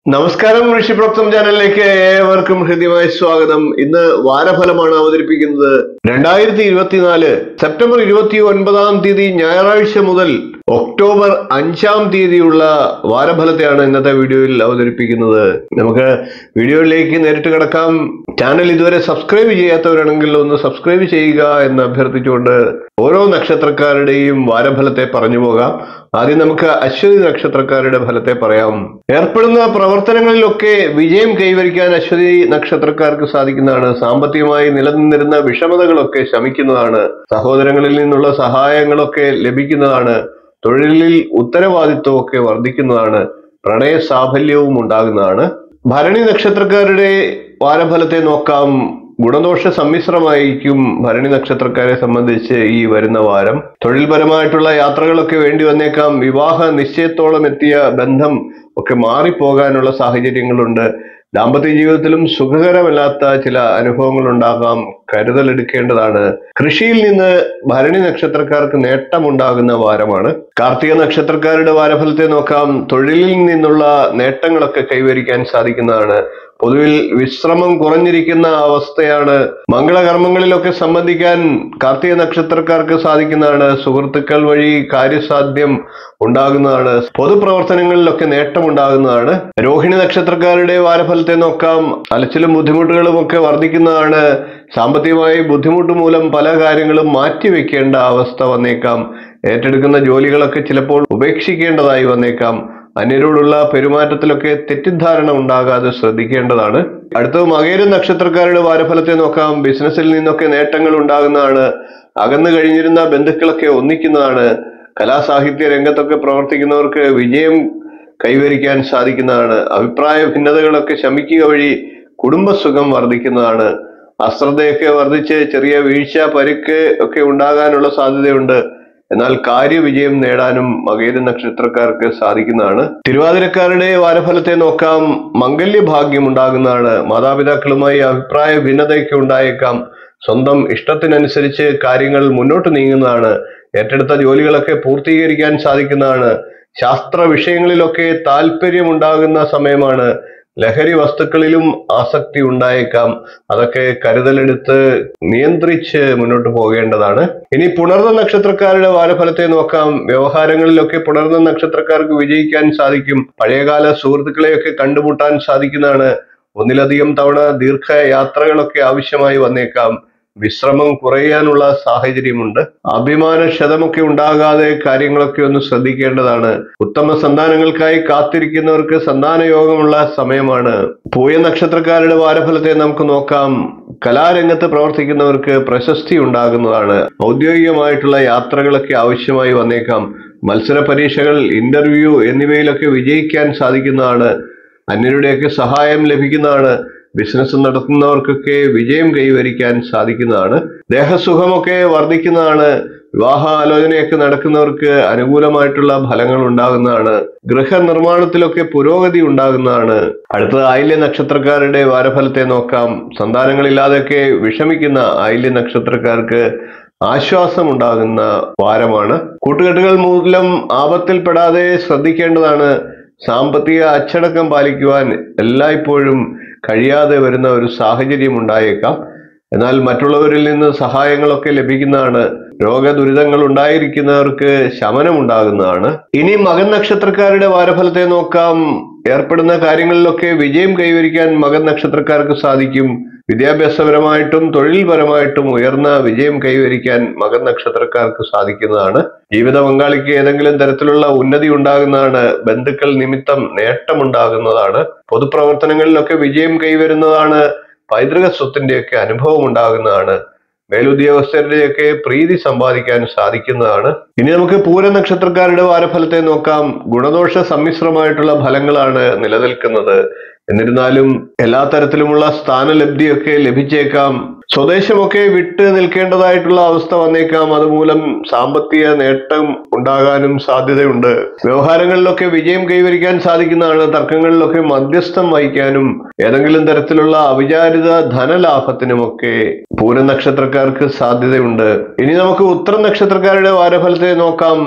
നമസ്കാരം ഋഷിപ്രോക്തം ചാനലിലേക്ക് ഏവർക്കും ഹൃദ്യമായ സ്വാഗതം ഇന്ന് വാരഫലമാണ് അവതരിപ്പിക്കുന്നത് രണ്ടായിരത്തി ഇരുപത്തിനാല് സെപ്റ്റംബർ ഇരുപത്തി ഒൻപതാം തീയതി ഞായറാഴ്ച മുതൽ ഒക്ടോബർ അഞ്ചാം തീയതിയുള്ള വാരഫലത്തെയാണ് ഇന്നത്തെ വീഡിയോയിൽ അവതരിപ്പിക്കുന്നത് നമുക്ക് വീഡിയോയിലേക്ക് നേരിട്ട് കിടക്കാം ചാനൽ ഇതുവരെ സബ്സ്ക്രൈബ് ചെയ്യാത്തവരാണെങ്കിൽ ഒന്ന് സബ്സ്ക്രൈബ് ചെയ്യുക എന്ന് അഭ്യർത്ഥിച്ചുകൊണ്ട് ഓരോ നക്ഷത്രക്കാരുടെയും വാരഫലത്തെ പറഞ്ഞു പോകാം ആദ്യം നമുക്ക് അശ്വതി നക്ഷത്രക്കാരുടെ ഫലത്തെ പറയാം ഏർപ്പെടുന്ന പ്രവർത്തനങ്ങളിലൊക്കെ വിജയം കൈവരിക്കാൻ അശ്വതി നക്ഷത്രക്കാർക്ക് സാധിക്കുന്നതാണ് സാമ്പത്തികമായി നിലനിന്നിരുന്ന വിഷമതകളൊക്കെ ശമിക്കുന്നതാണ് സഹോദരങ്ങളിൽ നിന്നുള്ള സഹായങ്ങളൊക്കെ ലഭിക്കുന്നതാണ് തൊഴിലിൽ ഉത്തരവാദിത്വമൊക്കെ വർദ്ധിക്കുന്നതാണ് പ്രണയ സാഫല്യവും ഉണ്ടാകുന്നതാണ് ഭരണി നക്ഷത്രക്കാരുടെ വാരഫലത്തെ നോക്കാം ഗുണദോഷ സമ്മിശ്രമായിരിക്കും ഭരണി നക്ഷത്രക്കാരെ സംബന്ധിച്ച് ഈ വരുന്ന വാരം തൊഴിൽപരമായിട്ടുള്ള യാത്രകളൊക്കെ വേണ്ടി വന്നേക്കാം വിവാഹ നിശ്ചയത്തോളം എത്തിയ ബന്ധം ഒക്കെ മാറിപ്പോകാനുള്ള സാഹചര്യങ്ങളുണ്ട് ദാമ്പത്യ ജീവിതത്തിലും സുഖകരമല്ലാത്ത ചില അനുഭവങ്ങൾ ഉണ്ടാകാം കരുതലെടുക്കേണ്ടതാണ് കൃഷിയിൽ നിന്ന് ഭരണി നക്ഷത്രക്കാർക്ക് നേട്ടമുണ്ടാകുന്ന വാരമാണ് കാർത്തിക നക്ഷത്രക്കാരുടെ വാരഫലത്തെ നോക്കാം തൊഴിലിൽ നിന്നുള്ള നേട്ടങ്ങളൊക്കെ കൈവരിക്കാൻ സാധിക്കുന്നതാണ് പൊതുവിൽ വിശ്രമം കുറഞ്ഞിരിക്കുന്ന അവസ്ഥയാണ് മംഗളകർമ്മങ്ങളിലൊക്കെ സംബന്ധിക്കാൻ കാർത്തിക നക്ഷത്രക്കാർക്ക് സാധിക്കുന്നതാണ് സുഹൃത്തുക്കൾ വഴി കാര്യസാധ്യം ഉണ്ടാകുന്നതാണ് പൊതുപ്രവർത്തനങ്ങളിലൊക്കെ നേട്ടമുണ്ടാകുന്നതാണ് രോഹിണി നക്ഷത്രക്കാരുടെ വാരഫലത്തെ നോക്കാം അലച്ചിലും ബുദ്ധിമുട്ടുകളും ഒക്കെ വർദ്ധിക്കുന്നതാണ് സാമ്പത്തികമായി ബുദ്ധിമുട്ട് മൂലം പല കാര്യങ്ങളും മാറ്റിവെക്കേണ്ട അവസ്ഥ വന്നേക്കാം ഏറ്റെടുക്കുന്ന ജോലികളൊക്കെ ചിലപ്പോൾ ഉപേക്ഷിക്കേണ്ടതായി വന്നേക്കാം അന്യരോടുള്ള പെരുമാറ്റത്തിലൊക്കെ തെറ്റിദ്ധാരണ ഉണ്ടാകാതെ ശ്രദ്ധിക്കേണ്ടതാണ് അടുത്തത് മകേര നക്ഷത്രക്കാരുടെ വാരഫലത്തെ നോക്കാം ബിസിനസ്സിൽ നിന്നൊക്കെ നേട്ടങ്ങൾ ഉണ്ടാകുന്നതാണ് അകന്നു കഴിഞ്ഞിരുന്ന ബന്ധുക്കളൊക്കെ ഒന്നിക്കുന്നതാണ് കലാസാഹിത്യ രംഗത്തൊക്കെ പ്രവർത്തിക്കുന്നവർക്ക് വിജയം കൈവരിക്കാൻ സാധിക്കുന്നതാണ് അഭിപ്രായ ഭിന്നതകളൊക്കെ ശമിക്കുക വഴി കുടുംബസുഖം വർദ്ധിക്കുന്നതാണ് അശ്രദ്ധയൊക്കെ വർദ്ധിച്ച് ചെറിയ വീഴ്ച പരുക്ക് ഒക്കെ ഉണ്ടാകാനുള്ള സാധ്യതയുണ്ട് എന്നാൽ കാര്യവിജയം നേടാനും മകേര നക്ഷത്രക്കാർക്ക് സാധിക്കുന്നതാണ് തിരുവാതിരക്കാരുടെ വാരഫലത്തെ നോക്കാം മംഗല്യഭാഗ്യം ഉണ്ടാകുന്നതാണ് മാതാപിതാക്കളുമായി അഭിപ്രായ ഭിന്നതയൊക്കെ ഉണ്ടായേക്കാം സ്വന്തം ഇഷ്ടത്തിനനുസരിച്ച് കാര്യങ്ങൾ മുന്നോട്ട് നീങ്ങുന്നതാണ് ഏറ്റെടുത്ത ജോലികളൊക്കെ പൂർത്തീകരിക്കാൻ സാധിക്കുന്നതാണ് ശാസ്ത്ര വിഷയങ്ങളിലൊക്കെ താല്പര്യമുണ്ടാകുന്ന സമയമാണ് ലഹരി വസ്തുക്കളിലും ആസക്തി ഉണ്ടായേക്കാം അതൊക്കെ കരുതലെടുത്ത് നിയന്ത്രിച്ച് മുന്നോട്ട് പോകേണ്ടതാണ് ഇനി പുണർന്ന നക്ഷത്രക്കാരുടെ വാരഫലത്തെ നോക്കാം വ്യവഹാരങ്ങളിലൊക്കെ പുണർന്ന നക്ഷത്രക്കാർക്ക് വിജയിക്കാൻ സാധിക്കും പഴയകാല സുഹൃത്തുക്കളെയൊക്കെ കണ്ടുമുട്ടാൻ സാധിക്കുന്നതാണ് ഒന്നിലധികം തവണ ദീർഘയാത്രകളൊക്കെ ആവശ്യമായി വന്നേക്കാം വിശ്രമം കുറയാനുള്ള സാഹചര്യമുണ്ട് അഭിമാന ക്ഷതമൊക്കെ ഉണ്ടാകാതെ കാര്യങ്ങളൊക്കെ ഒന്ന് ശ്രദ്ധിക്കേണ്ടതാണ് ഉത്തമ സന്താനങ്ങൾക്കായി കാത്തിരിക്കുന്നവർക്ക് സന്താന യോഗമുള്ള സമയമാണ് പൂയ നക്ഷത്രക്കാരുടെ വാരഫലത്തെ നമുക്ക് നോക്കാം കലാരംഗത്ത് പ്രവർത്തിക്കുന്നവർക്ക് പ്രശസ്തി ഉണ്ടാകുന്നതാണ് ഔദ്യോഗികമായിട്ടുള്ള യാത്രകളൊക്കെ ആവശ്യമായി വന്നേക്കാം മത്സര പരീക്ഷകൾ ഇന്റർവ്യൂ എന്നിവയിലൊക്കെ വിജയിക്കാൻ സാധിക്കുന്നതാണ് അന്യരുടെയൊക്കെ സഹായം ലഭിക്കുന്നതാണ് ബിസിനസ് നടത്തുന്നവർക്കൊക്കെ വിജയം കൈവരിക്കാൻ സാധിക്കുന്നതാണ് ദേഹസുഖമൊക്കെ വർദ്ധിക്കുന്നതാണ് വിവാഹ ആലോചനയൊക്കെ നടക്കുന്നവർക്ക് അനുകൂലമായിട്ടുള്ള ഫലങ്ങൾ ഉണ്ടാകുന്നതാണ് ഗൃഹനിർമ്മാണത്തിലൊക്കെ പുരോഗതി ഉണ്ടാകുന്നതാണ് അടുത്തത് ആയില്യ നക്ഷത്രക്കാരുടെ വാരഫലത്തെ നോക്കാം സന്താനങ്ങളില്ലാതെയൊക്കെ വിഷമിക്കുന്ന ആയില്യ നക്ഷത്രക്കാർക്ക് ആശ്വാസം ഉണ്ടാകുന്ന വാരമാണ് കൂട്ടുകെട്ടുകൾ മൂലം ആപത്തിൽപ്പെടാതെ ശ്രദ്ധിക്കേണ്ടതാണ് സാമ്പത്തിക അച്ചടക്കം പാലിക്കുവാൻ എല്ലായ്പ്പോഴും കഴിയാതെ വരുന്ന ഒരു സാഹചര്യം ഉണ്ടായേക്കാം എന്നാൽ മറ്റുള്ളവരിൽ നിന്ന് സഹായങ്ങളൊക്കെ ലഭിക്കുന്നതാണ് രോഗദുരിതങ്ങൾ ഉണ്ടായിരിക്കുന്നവർക്ക് ശമനം ഉണ്ടാകുന്നതാണ് ഇനി മകൻ നക്ഷത്രക്കാരുടെ വാരഫലത്തെ നോക്കാം ഏർപ്പെടുന്ന കാര്യങ്ങളിലൊക്കെ വിജയം കൈവരിക്കാൻ മകൻ നക്ഷത്രക്കാർക്ക് സാധിക്കും വിദ്യാഭ്യാസപരമായിട്ടും തൊഴിൽപരമായിട്ടും ഉയർന്ന വിജയം കൈവരിക്കാൻ മകൻ നക്ഷത്രക്കാർക്ക് സാധിക്കുന്നതാണ് ജീവിത പങ്കാളിക്ക് ഏതെങ്കിലും തരത്തിലുള്ള ഉന്നതി ഉണ്ടാകുന്നതാണ് ബന്ധുക്കൾ നിമിത്തം നേട്ടമുണ്ടാകുന്നതാണ് പൊതുപ്രവർത്തനങ്ങളിലൊക്കെ വിജയം കൈവരുന്നതാണ് പൈതൃക സ്വത്തിന്റെയൊക്കെ അനുഭവം ഉണ്ടാകുന്നതാണ് മേലുദ്യോഗസ്ഥരുടെയൊക്കെ പ്രീതി സമ്പാദിക്കാൻ സാധിക്കുന്നതാണ് ഇനി നമുക്ക് പൂര നക്ഷത്രക്കാരുടെ വാരഫലത്തെ നോക്കാം ഗുണദോഷ സമ്മിശ്രമായിട്ടുള്ള ഫലങ്ങളാണ് നിലനിൽക്കുന്നത് എന്നിരുന്നാലും എല്ലാ തരത്തിലുമുള്ള സ്ഥാനലബ്ധിയൊക്കെ ലഭിച്ചേക്കാം സ്വദേശമൊക്കെ വിട്ട് നിൽക്കേണ്ടതായിട്ടുള്ള അവസ്ഥ വന്നേക്കാം അതുമൂലം സാമ്പത്തിക നേട്ടം ഉണ്ടാകാനും സാധ്യതയുണ്ട് വ്യവഹാരങ്ങളിലൊക്കെ വിജയം കൈവരിക്കാൻ സാധിക്കുന്നതാണ് തർക്കങ്ങളിലൊക്കെ മധ്യസ്ഥം വഹിക്കാനും ഏതെങ്കിലും തരത്തിലുള്ള അവിചാരിത ധനലാഭത്തിനുമൊക്കെ പൂര നക്ഷത്രക്കാർക്ക് സാധ്യതയുണ്ട് ഇനി നമുക്ക് ഉത്തര നക്ഷത്രക്കാരുടെ വാരഫലത്തെ നോക്കാം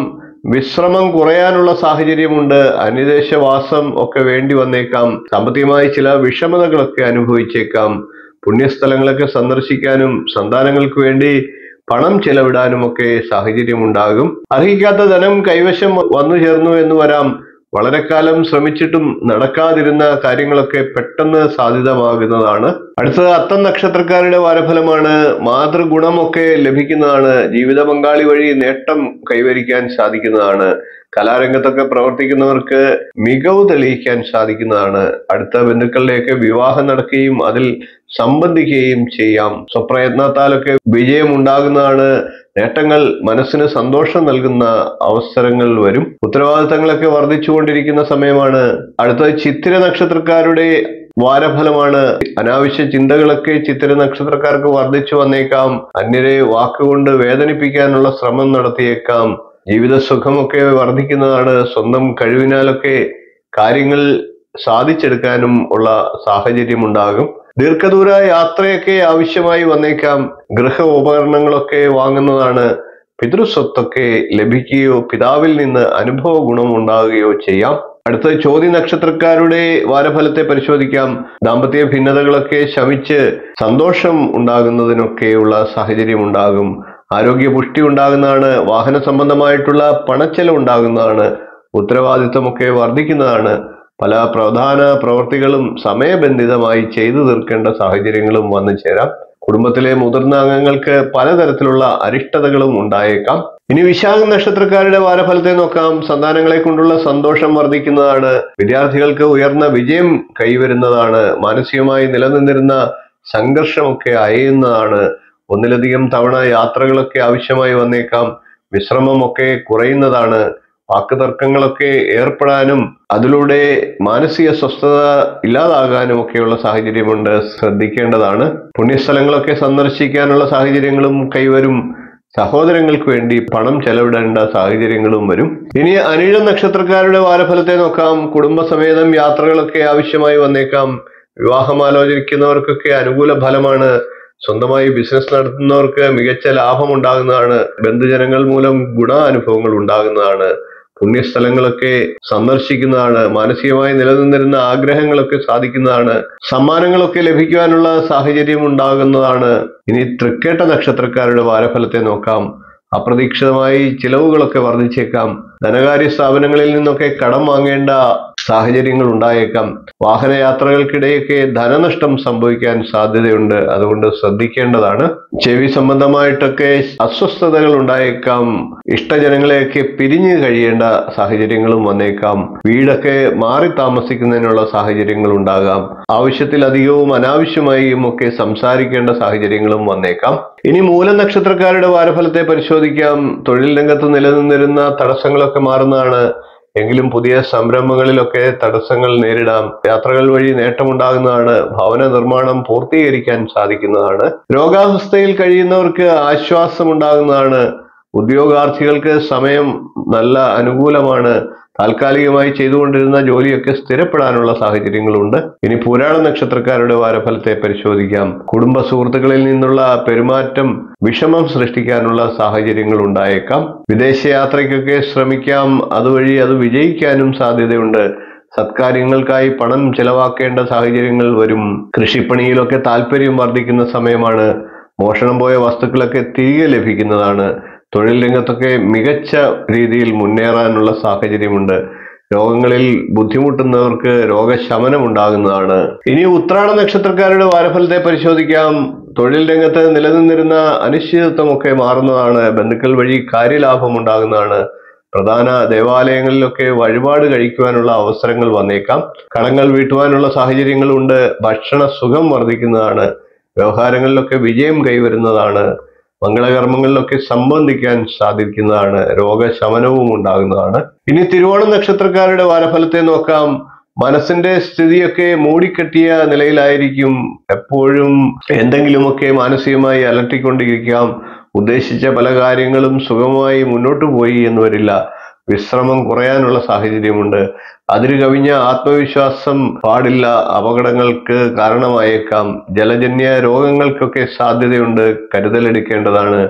വിശ്രമം കുറയാനുള്ള സാഹചര്യമുണ്ട് അന്യദേശവാസം ഒക്കെ വേണ്ടി വന്നേക്കാം സാമ്പത്തികമായി ചില വിഷമതകളൊക്കെ അനുഭവിച്ചേക്കാം പുണ്യസ്ഥലങ്ങളൊക്കെ സന്ദർശിക്കാനും സന്താനങ്ങൾക്ക് വേണ്ടി പണം ചെലവിടാനുമൊക്കെ സാഹചര്യമുണ്ടാകും അർഹിക്കാത്ത ധനം കൈവശം വന്നു ചേർന്നു എന്ന് വരാം വളരെ കാലം ശ്രമിച്ചിട്ടും നടക്കാതിരുന്ന കാര്യങ്ങളൊക്കെ പെട്ടെന്ന് സാധ്യതമാകുന്നതാണ് അടുത്തത് അത്തം നക്ഷത്രക്കാരുടെ വാരഫലമാണ് മാതൃഗുണമൊക്കെ ലഭിക്കുന്നതാണ് ജീവിത പങ്കാളി വഴി നേട്ടം കൈവരിക്കാൻ സാധിക്കുന്നതാണ് കലാരംഗത്തൊക്കെ പ്രവർത്തിക്കുന്നവർക്ക് മികവ് തെളിയിക്കാൻ സാധിക്കുന്നതാണ് അടുത്ത ബന്ധുക്കളുടെയൊക്കെ വിവാഹം നടക്കുകയും അതിൽ സംബന്ധിക്കുകയും ചെയ്യാം സ്വപ്രയത്നത്താലൊക്കെ വിജയം ഉണ്ടാകുന്നതാണ് നേട്ടങ്ങൾ മനസ്സിന് സന്തോഷം നൽകുന്ന അവസരങ്ങൾ വരും ഉത്തരവാദിത്തങ്ങളൊക്കെ വർദ്ധിച്ചുകൊണ്ടിരിക്കുന്ന സമയമാണ് അടുത്തത് ചിത്തിര നക്ഷത്രക്കാരുടെ വാരഫലമാണ് അനാവശ്യ ചിന്തകളൊക്കെ ചിത്തിര നക്ഷത്രക്കാർക്ക് വർദ്ധിച്ചു വന്നേക്കാം അന്യരെ വാക്കുകൊണ്ട് വേദനിപ്പിക്കാനുള്ള ശ്രമം നടത്തിയേക്കാം ജീവിത സുഖമൊക്കെ വർദ്ധിക്കുന്നതാണ് സ്വന്തം കഴിവിനാലൊക്കെ കാര്യങ്ങൾ സാധിച്ചെടുക്കാനും ഉള്ള സാഹചര്യമുണ്ടാകും ദീർഘദൂര യാത്രയൊക്കെ ആവശ്യമായി വന്നേക്കാം ഗൃഹ ഉപകരണങ്ങളൊക്കെ വാങ്ങുന്നതാണ് പിതൃസ്വത്തൊക്കെ ലഭിക്കുകയോ പിതാവിൽ നിന്ന് അനുഭവ ഗുണം ഉണ്ടാകുകയോ ചെയ്യാം അടുത്ത ചോദ്യ നക്ഷത്രക്കാരുടെ വാരഫലത്തെ പരിശോധിക്കാം ദാമ്പത്യ ഭിന്നതകളൊക്കെ ശമിച്ച് സന്തോഷം ഉണ്ടാകുന്നതിനൊക്കെയുള്ള സാഹചര്യം ഉണ്ടാകും ആരോഗ്യ പുഷ്ടി ഉണ്ടാകുന്നതാണ് വാഹന സംബന്ധമായിട്ടുള്ള പണച്ചെലവ് ഉണ്ടാകുന്നതാണ് ഉത്തരവാദിത്വമൊക്കെ വർദ്ധിക്കുന്നതാണ് പല പ്രധാന പ്രവർത്തികളും സമയബന്ധിതമായി ചെയ്തു തീർക്കേണ്ട സാഹചര്യങ്ങളും വന്നു ചേരാം കുടുംബത്തിലെ മുതിർന്ന അംഗങ്ങൾക്ക് പലതരത്തിലുള്ള അരിഷ്ടതകളും ഉണ്ടായേക്കാം ഇനി വിശാഖ നക്ഷത്രക്കാരുടെ വാരഫലത്തെ നോക്കാം സന്താനങ്ങളെ കൊണ്ടുള്ള സന്തോഷം വർദ്ധിക്കുന്നതാണ് വിദ്യാർത്ഥികൾക്ക് ഉയർന്ന വിജയം കൈവരുന്നതാണ് മാനസികമായി നിലനിന്നിരുന്ന സംഘർഷമൊക്കെ അയയുന്നതാണ് ഒന്നിലധികം തവണ യാത്രകളൊക്കെ ആവശ്യമായി വന്നേക്കാം വിശ്രമമൊക്കെ കുറയുന്നതാണ് വാക്കുതർക്കങ്ങളൊക്കെ ഏർപ്പെടാനും അതിലൂടെ മാനസിക സ്വസ്ഥത ഇല്ലാതാകാനും ഒക്കെയുള്ള സാഹചര്യമുണ്ട് ശ്രദ്ധിക്കേണ്ടതാണ് പുണ്യസ്ഥലങ്ങളൊക്കെ സന്ദർശിക്കാനുള്ള സാഹചര്യങ്ങളും കൈവരും സഹോദരങ്ങൾക്ക് വേണ്ടി പണം ചെലവിടേണ്ട സാഹചര്യങ്ങളും വരും ഇനി അനിഴ നക്ഷത്രക്കാരുടെ വാരഫലത്തെ നോക്കാം കുടുംബസമേതം യാത്രകളൊക്കെ ആവശ്യമായി വന്നേക്കാം വിവാഹം ആലോചിക്കുന്നവർക്കൊക്കെ അനുകൂല ഫലമാണ് സ്വന്തമായി ബിസിനസ് നടത്തുന്നവർക്ക് മികച്ച ലാഭം ഉണ്ടാകുന്നതാണ് ബന്ധുജനങ്ങൾ മൂലം ഗുണാനുഭവങ്ങൾ ഉണ്ടാകുന്നതാണ് പുണ്യസ്ഥലങ്ങളൊക്കെ സന്ദർശിക്കുന്നതാണ് മാനസികമായി നിലനിന്നിരുന്ന ആഗ്രഹങ്ങളൊക്കെ സാധിക്കുന്നതാണ് സമ്മാനങ്ങളൊക്കെ ലഭിക്കുവാനുള്ള സാഹചര്യം ഉണ്ടാകുന്നതാണ് ഇനി തൃക്കേട്ട നക്ഷത്രക്കാരുടെ വാരഫലത്തെ നോക്കാം അപ്രതീക്ഷിതമായി ചിലവുകളൊക്കെ വർദ്ധിച്ചേക്കാം ധനകാര്യ സ്ഥാപനങ്ങളിൽ നിന്നൊക്കെ കടം വാങ്ങേണ്ട സാഹചര്യങ്ങൾ ഉണ്ടായേക്കാം വാഹനയാത്രകൾക്കിടെയൊക്കെ ധനനഷ്ടം സംഭവിക്കാൻ സാധ്യതയുണ്ട് അതുകൊണ്ട് ശ്രദ്ധിക്കേണ്ടതാണ് ചെവി സംബന്ധമായിട്ടൊക്കെ അസ്വസ്ഥതകൾ ഉണ്ടായേക്കാം ഇഷ്ടജനങ്ങളെയൊക്കെ പിരിഞ്ഞു കഴിയേണ്ട സാഹചര്യങ്ങളും വന്നേക്കാം വീടൊക്കെ മാറി താമസിക്കുന്നതിനുള്ള സാഹചര്യങ്ങൾ ഉണ്ടാകാം ആവശ്യത്തിലധികവും അനാവശ്യമായും ഒക്കെ സംസാരിക്കേണ്ട സാഹചര്യങ്ങളും വന്നേക്കാം ഇനി മൂലനക്ഷത്രക്കാരുടെ വാരഫലത്തെ പരിശോധിക്കാം തൊഴിൽ രംഗത്ത് നിലനിന്നിരുന്ന തടസ്സങ്ങളൊക്കെ മാറുന്നതാണ് എങ്കിലും പുതിയ സംരംഭങ്ങളിലൊക്കെ തടസ്സങ്ങൾ നേരിടാം യാത്രകൾ വഴി നേട്ടമുണ്ടാകുന്നതാണ് ഭവന നിർമ്മാണം പൂർത്തീകരിക്കാൻ സാധിക്കുന്നതാണ് രോഗാവസ്ഥയിൽ കഴിയുന്നവർക്ക് ആശ്വാസം ഉണ്ടാകുന്നതാണ് ഉദ്യോഗാർത്ഥികൾക്ക് സമയം നല്ല അനുകൂലമാണ് താൽക്കാലികമായി ചെയ്തുകൊണ്ടിരുന്ന ജോലിയൊക്കെ സ്ഥിരപ്പെടാനുള്ള സാഹചര്യങ്ങളുണ്ട് ഇനി പുരാണ നക്ഷത്രക്കാരുടെ വാരഫലത്തെ പരിശോധിക്കാം കുടുംബ സുഹൃത്തുക്കളിൽ നിന്നുള്ള പെരുമാറ്റം വിഷമം സൃഷ്ടിക്കാനുള്ള സാഹചര്യങ്ങൾ ഉണ്ടായേക്കാം വിദേശയാത്രയ്ക്കൊക്കെ ശ്രമിക്കാം അതുവഴി അത് വിജയിക്കാനും സാധ്യതയുണ്ട് സത്കാര്യങ്ങൾക്കായി പണം ചെലവാക്കേണ്ട സാഹചര്യങ്ങൾ വരും കൃഷിപ്പണിയിലൊക്കെ താല്പര്യം വർദ്ധിക്കുന്ന സമയമാണ് മോഷണം പോയ വസ്തുക്കളൊക്കെ തിരികെ ലഭിക്കുന്നതാണ് തൊഴിൽ രംഗത്തൊക്കെ മികച്ച രീതിയിൽ മുന്നേറാനുള്ള സാഹചര്യമുണ്ട് രോഗങ്ങളിൽ ബുദ്ധിമുട്ടുന്നവർക്ക് രോഗശമനം ഉണ്ടാകുന്നതാണ് ഇനി ഉത്രാട നക്ഷത്രക്കാരുടെ വാരഫലത്തെ പരിശോധിക്കാം തൊഴിൽ രംഗത്ത് നിലനിന്നിരുന്ന അനിശ്ചിതത്വമൊക്കെ മാറുന്നതാണ് ബന്ധുക്കൾ വഴി കാര്യലാഭം ഉണ്ടാകുന്നതാണ് പ്രധാന ദേവാലയങ്ങളിലൊക്കെ വഴിപാട് കഴിക്കുവാനുള്ള അവസരങ്ങൾ വന്നേക്കാം കടങ്ങൾ വീട്ടുവാനുള്ള സാഹചര്യങ്ങളുണ്ട് ഭക്ഷണ സുഖം വർദ്ധിക്കുന്നതാണ് വ്യവഹാരങ്ങളിലൊക്കെ വിജയം കൈവരുന്നതാണ് മംഗളകർമ്മങ്ങളിലൊക്കെ സംബന്ധിക്കാൻ സാധിക്കുന്നതാണ് രോഗശമനവും ഉണ്ടാകുന്നതാണ് ഇനി തിരുവോണം നക്ഷത്രക്കാരുടെ വാരഫലത്തെ നോക്കാം മനസ്സിന്റെ സ്ഥിതിയൊക്കെ മൂടിക്കെട്ടിയ നിലയിലായിരിക്കും എപ്പോഴും എന്തെങ്കിലുമൊക്കെ മാനസികമായി അലട്ടിക്കൊണ്ടിരിക്കാം ഉദ്ദേശിച്ച പല കാര്യങ്ങളും സുഗമമായി മുന്നോട്ട് പോയി എന്ന് വരില്ല വിശ്രമം കുറയാനുള്ള സാഹചര്യമുണ്ട് അതിര് കവിഞ്ഞ ആത്മവിശ്വാസം പാടില്ല അപകടങ്ങൾക്ക് കാരണമായേക്കാം ജലജന്യ രോഗങ്ങൾക്കൊക്കെ സാധ്യതയുണ്ട് കരുതലെടുക്കേണ്ടതാണ്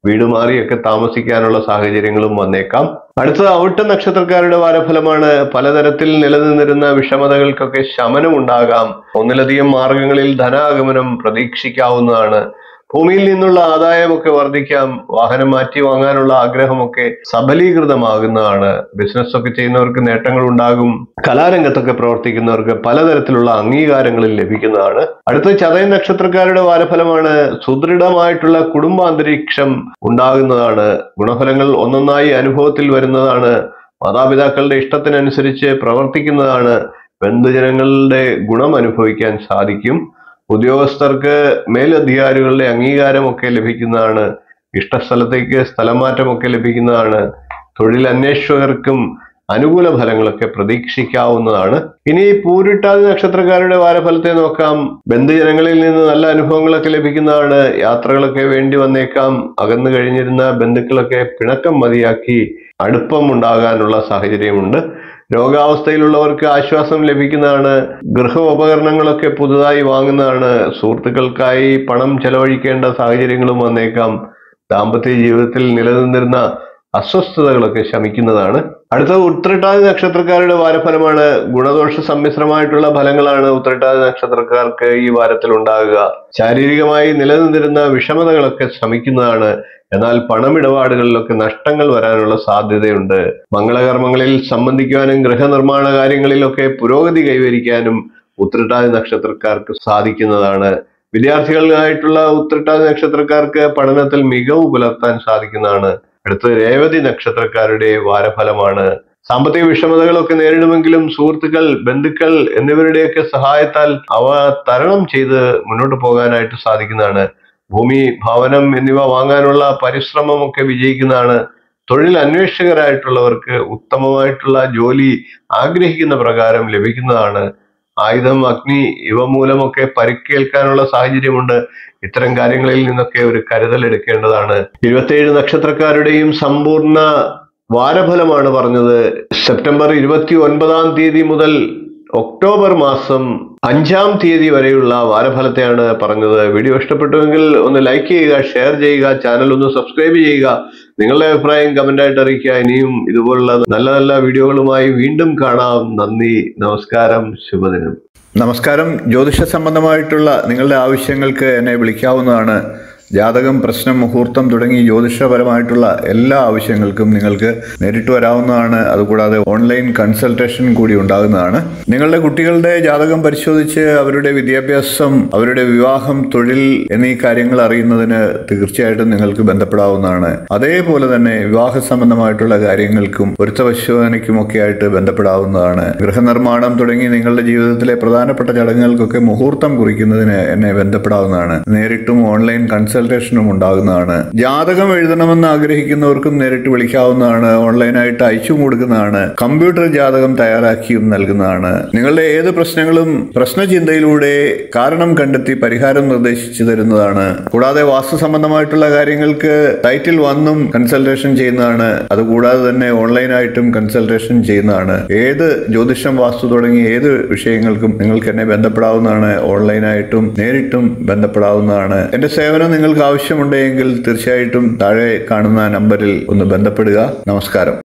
വീട് മാറിയൊക്കെ താമസിക്കാനുള്ള സാഹചര്യങ്ങളും വന്നേക്കാം അടുത്തത് ഔട്ട നക്ഷത്രക്കാരുടെ വാരഫലമാണ് പലതരത്തിൽ നിലനിന്നിരുന്ന വിഷമതകൾക്കൊക്കെ ശമനം ഉണ്ടാകാം ഒന്നിലധികം മാർഗങ്ങളിൽ ധനാഗമനം പ്രതീക്ഷിക്കാവുന്നതാണ് ഭൂമിയിൽ നിന്നുള്ള ആദായമൊക്കെ വർദ്ധിക്കാം വാഹനം മാറ്റി വാങ്ങാനുള്ള ആഗ്രഹമൊക്കെ സബലീകൃതമാകുന്നതാണ് ബിസിനസ് ഒക്കെ ചെയ്യുന്നവർക്ക് നേട്ടങ്ങൾ ഉണ്ടാകും കലാരംഗത്തൊക്കെ പ്രവർത്തിക്കുന്നവർക്ക് പലതരത്തിലുള്ള അംഗീകാരങ്ങളിൽ ലഭിക്കുന്നതാണ് അടുത്ത ചതയ നക്ഷത്രക്കാരുടെ വാരഫലമാണ് സുദൃഢമായിട്ടുള്ള കുടുംബാന്തരീക്ഷം ഉണ്ടാകുന്നതാണ് ഗുണഫലങ്ങൾ ഒന്നൊന്നായി അനുഭവത്തിൽ വരുന്നതാണ് മാതാപിതാക്കളുടെ ഇഷ്ടത്തിനനുസരിച്ച് പ്രവർത്തിക്കുന്നതാണ് ബന്ധുജനങ്ങളുടെ ഗുണം അനുഭവിക്കാൻ സാധിക്കും ഉദ്യോഗസ്ഥർക്ക് മേലധികാരികളുടെ അംഗീകാരമൊക്കെ ലഭിക്കുന്നതാണ് ഇഷ്ടസ്ഥലത്തേക്ക് സ്ഥലമാറ്റമൊക്കെ ലഭിക്കുന്നതാണ് തൊഴിൽ അന്വേഷകർക്കും അനുകൂല ഫലങ്ങളൊക്കെ പ്രതീക്ഷിക്കാവുന്നതാണ് ഇനി പൂരിട്ടാതി നക്ഷത്രക്കാരുടെ വാരഫലത്തെ നോക്കാം ബന്ധുജനങ്ങളിൽ നിന്ന് നല്ല അനുഭവങ്ങളൊക്കെ ലഭിക്കുന്നതാണ് യാത്രകളൊക്കെ വേണ്ടി വന്നേക്കാം അകന്നു കഴിഞ്ഞിരുന്ന ബന്ധുക്കളൊക്കെ പിണക്കം മതിയാക്കി അടുപ്പം ഉണ്ടാകാനുള്ള സാഹചര്യമുണ്ട് രോഗാവസ്ഥയിലുള്ളവർക്ക് ആശ്വാസം ലഭിക്കുന്നതാണ് ഗൃഹോപകരണങ്ങളൊക്കെ പുതുതായി വാങ്ങുന്നതാണ് സുഹൃത്തുക്കൾക്കായി പണം ചെലവഴിക്കേണ്ട സാഹചര്യങ്ങളും വന്നേക്കാം ദാമ്പത്യ ജീവിതത്തിൽ നിലനിന്നിരുന്ന അസ്വസ്ഥതകളൊക്കെ ശമിക്കുന്നതാണ് അടുത്ത ഉത്രട്ടാതി നക്ഷത്രക്കാരുടെ വാരഫലമാണ് ഗുണദോഷ സമ്മിശ്രമായിട്ടുള്ള ഫലങ്ങളാണ് ഉത്രട്ടാതി നക്ഷത്രക്കാർക്ക് ഈ വാരത്തിൽ ഉണ്ടാകുക ശാരീരികമായി നിലനിന്നിരുന്ന വിഷമതകളൊക്കെ ശമിക്കുന്നതാണ് എന്നാൽ പണമിടപാടുകളിലൊക്കെ നഷ്ടങ്ങൾ വരാനുള്ള സാധ്യതയുണ്ട് മംഗളകർമ്മങ്ങളിൽ സംബന്ധിക്കുവാനും ഗൃഹനിർമ്മാണ കാര്യങ്ങളിലൊക്കെ പുരോഗതി കൈവരിക്കാനും ഉത്രട്ടാതി നക്ഷത്രക്കാർക്ക് സാധിക്കുന്നതാണ് വിദ്യാർത്ഥികളായിട്ടുള്ള ഉത്രട്ടാതി നക്ഷത്രക്കാർക്ക് പഠനത്തിൽ മികവ് പുലർത്താൻ സാധിക്കുന്നതാണ് അടുത്തത് രേവതി നക്ഷത്രക്കാരുടെ വാരഫലമാണ് സാമ്പത്തിക വിഷമതകളൊക്കെ നേരിടുമെങ്കിലും സുഹൃത്തുക്കൾ ബന്ധുക്കൾ എന്നിവരുടെയൊക്കെ സഹായത്താൽ അവ തരണം ചെയ്ത് മുന്നോട്ട് പോകാനായിട്ട് സാധിക്കുന്നതാണ് ഭൂമി ഭവനം എന്നിവ വാങ്ങാനുള്ള പരിശ്രമമൊക്കെ വിജയിക്കുന്നതാണ് തൊഴിൽ അന്വേഷകരായിട്ടുള്ളവർക്ക് ഉത്തമമായിട്ടുള്ള ജോലി ആഗ്രഹിക്കുന്ന പ്രകാരം ലഭിക്കുന്നതാണ് ആയുധം അഗ്നി ഇവ മൂലമൊക്കെ പരിക്കേൽക്കാനുള്ള സാഹചര്യമുണ്ട് ഇത്തരം കാര്യങ്ങളിൽ നിന്നൊക്കെ ഒരു കരുതൽ എടുക്കേണ്ടതാണ് ഇരുപത്തിയേഴ് നക്ഷത്രക്കാരുടെയും സമ്പൂർണ്ണ വാരഫലമാണ് പറഞ്ഞത് സെപ്റ്റംബർ ഇരുപത്തി ഒൻപതാം തീയതി മുതൽ ഒക്ടോബർ മാസം അഞ്ചാം തീയതി വരെയുള്ള വാരഫലത്തെയാണ് പറഞ്ഞത് വീഡിയോ ഇഷ്ടപ്പെട്ടുവെങ്കിൽ ഒന്ന് ലൈക്ക് ചെയ്യുക ഷെയർ ചെയ്യുക ചാനൽ ഒന്ന് സബ്സ്ക്രൈബ് ചെയ്യുക നിങ്ങളുടെ അഭിപ്രായം കമന്റായിട്ട് അറിയിക്കുക ഇനിയും ഇതുപോലുള്ള നല്ല നല്ല വീഡിയോകളുമായി വീണ്ടും കാണാം നന്ദി നമസ്കാരം ശുഭദിനം നമസ്കാരം ജ്യോതിഷ സംബന്ധമായിട്ടുള്ള നിങ്ങളുടെ ആവശ്യങ്ങൾക്ക് എന്നെ വിളിക്കാവുന്നതാണ് ജാതകം പ്രശ്നം മുഹൂർത്തം തുടങ്ങി ജ്യോതിഷപരമായിട്ടുള്ള എല്ലാ ആവശ്യങ്ങൾക്കും നിങ്ങൾക്ക് നേരിട്ട് വരാവുന്നതാണ് അതുകൂടാതെ ഓൺലൈൻ കൺസൾട്ടേഷൻ കൂടി ഉണ്ടാകുന്നതാണ് നിങ്ങളുടെ കുട്ടികളുടെ ജാതകം പരിശോധിച്ച് അവരുടെ വിദ്യാഭ്യാസം അവരുടെ വിവാഹം തൊഴിൽ എന്നീ കാര്യങ്ങൾ അറിയുന്നതിന് തീർച്ചയായിട്ടും നിങ്ങൾക്ക് ബന്ധപ്പെടാവുന്നതാണ് അതേപോലെ തന്നെ വിവാഹ സംബന്ധമായിട്ടുള്ള കാര്യങ്ങൾക്കും പൊരുത്തപരിശോധനയ്ക്കും ഒക്കെ ആയിട്ട് ബന്ധപ്പെടാവുന്നതാണ് ഗൃഹനിർമ്മാണം തുടങ്ങി നിങ്ങളുടെ ജീവിതത്തിലെ പ്രധാനപ്പെട്ട ചടങ്ങുകൾക്കൊക്കെ മുഹൂർത്തം കുറിക്കുന്നതിന് എന്നെ ബന്ധപ്പെടാവുന്നതാണ് നേരിട്ടും ഓൺലൈൻ കൺസൾട്ടേഷനും ഉണ്ടാകുന്നതാണ് ജാതകം എഴുതണമെന്ന് ആഗ്രഹിക്കുന്നവർക്കും നേരിട്ട് വിളിക്കാവുന്നതാണ് ഓൺലൈനായിട്ട് അയച്ചും കൊടുക്കുന്നതാണ് കമ്പ്യൂട്ടർ ജാതകം തയ്യാറാക്കിയും നൽകുന്നതാണ് നിങ്ങളുടെ ഏത് പ്രശ്നങ്ങളും പ്രശ്നചിന്തയിലൂടെ കാരണം കണ്ടെത്തി പരിഹാരം നിർദ്ദേശിച്ചു തരുന്നതാണ് കൂടാതെ വാസ്തു സംബന്ധമായിട്ടുള്ള കാര്യങ്ങൾക്ക് ടൈറ്റിൽ വന്നും കൺസൾട്ടേഷൻ ചെയ്യുന്നതാണ് അതുകൂടാതെ തന്നെ ഓൺലൈനായിട്ടും കൺസൾട്ടേഷൻ ചെയ്യുന്നതാണ് ഏത് ജ്യോതിഷം വാസ്തു തുടങ്ങി ഏത് വിഷയങ്ങൾക്കും നിങ്ങൾക്ക് എന്നെ ബന്ധപ്പെടാവുന്നതാണ് ഓൺലൈനായിട്ടും നേരിട്ടും ബന്ധപ്പെടാവുന്നതാണ് എന്റെ സേവനം നിങ്ങൾക്ക് ആവശ്യമുണ്ടെങ്കിൽ തീർച്ചയായിട്ടും താഴെ കാണുന്ന നമ്പറിൽ ഒന്ന് ബന്ധപ്പെടുക നമസ്കാരം